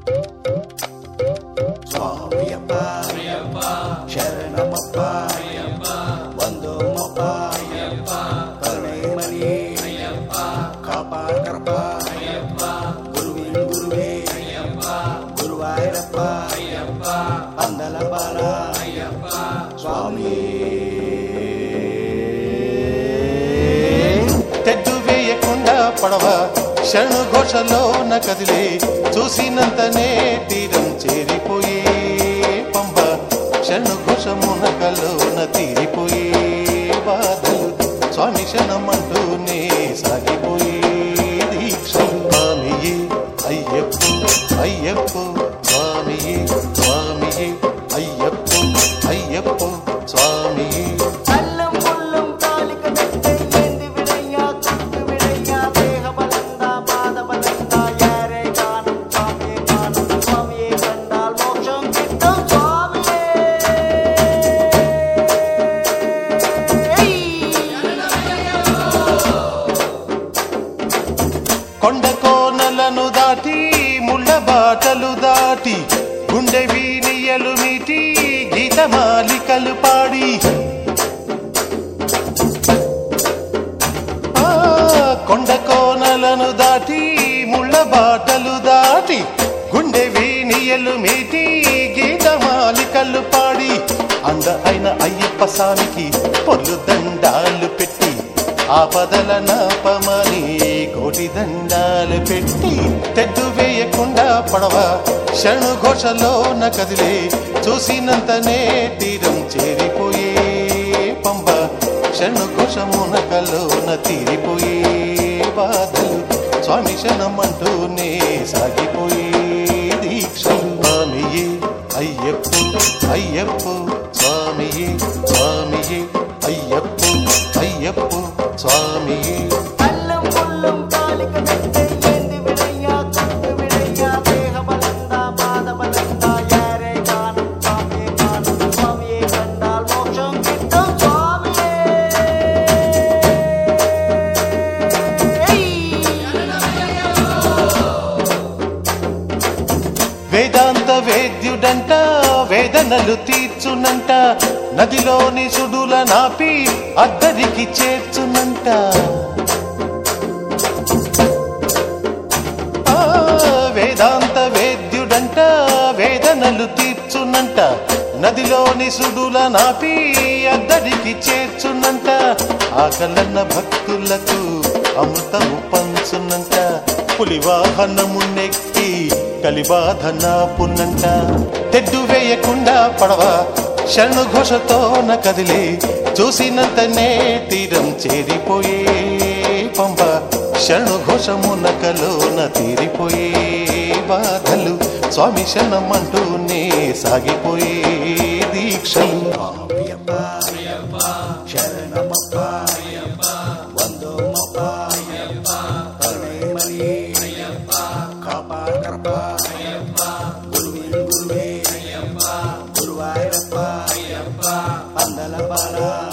స్వామియప్ప శరణమప్ప వందోమప్ప కరుణేమణి కాపాకరప్ప గురువిన్ గురువే గురువాయూరప్ప పందల బాల స్వామి తెడ్డు వేయకుండా పడవ శరణు ఘోషలోన కదిలే చూసినంతనే తీరం చేరిపోయే పంబ శరణు ఘోష మునకలోన తీరిపోయే బాధలు స్వామి శరణమంటూనే సాగిపోయే దీక్షలు స్వామియే అయ్యప్ప అయ్యప్ప స్వామియే స్వామియే అయ్యప్ప అయ్యప్ప స్వామియే అల్లం పుల్లం కాలిక తట్టై ఏంది విడయ్యా చుట్టు విడయ్యా దేహ బలందా పాద బలందా యారే గానం స్వామియే గానం స్వామియే కండాల్ మోక్షం కిట్టం స్వామియే కొండ కోనలను దాటి ముళ్ళ బాటలు దాటి గుండె వీణియలు మీటి గీతమాలికలు పాడి ఆ, కొండ కోనలను దాటి ముళ్ళ బాటలు దాటి గుండె వీణియలు మీటి గీతమాలికలు పాడి అంద అయిన అయ్యప్ప స్వామికి పొల్లు దండాలు పెట్టి ఆపదల నాపమని కోటి దండాలు పెట్టి తెడ్డు వేయకుండా పడవ శరణు ఘోషలోన కదిలే చూసినంతనే తీరం చేరిపోయే పంబ శరణు ఘోష మునకలోన తీరిపోయే బాధలు స్వామి శరణమంటూనే సాగిపోయే దీక్షలు స్వామియే అయ్యప్ప అయ్యప్ప స్వామియే స్వామియే అయ్యప్ప అయ్యప్ప స్వామియే అల్లం పుల్లం కాలిక తట్టై ఏంది విడయ్యా చుట్టు విడయ్యా దేహ బలందా పాద బలందా యారే గానం స్వామియే గానం స్వామియే కండాల్ మోక్షం కిట్టం వేదాంత వేద్యుడంట వేదనలు తీర్చునంట నదిలోని సుడుల నాపి అద్దరికి చేర్చునంట ఆ, వేదాంత వేద్యుడంట వేదనలు తీర్చునంట నదిలోని సుడుల నాపి అద్దరికి చేర్చునంట ఆకలన్న భక్తులకు అమృతము పంచునంట పులివాహనము నెక్కి కలిబాధన పున్నంట తెడ్డు వేయకుండా పడవ శరణు ఘోషతోన కదిలే చూసినంతనే తీరం చేరిపోయే పంబ శరణు ఘోషమునకలోన తీరిపోయే బాధలు స్వామి శరణమంటూనే సాగిపోయే దీక్షలు స్వామియప్ప శరణమప్ప వందోమప్ప కరుణేమణి కాపాకరప్ప గురువిన్ గురువే గురువాయూరప్ప పందల బాల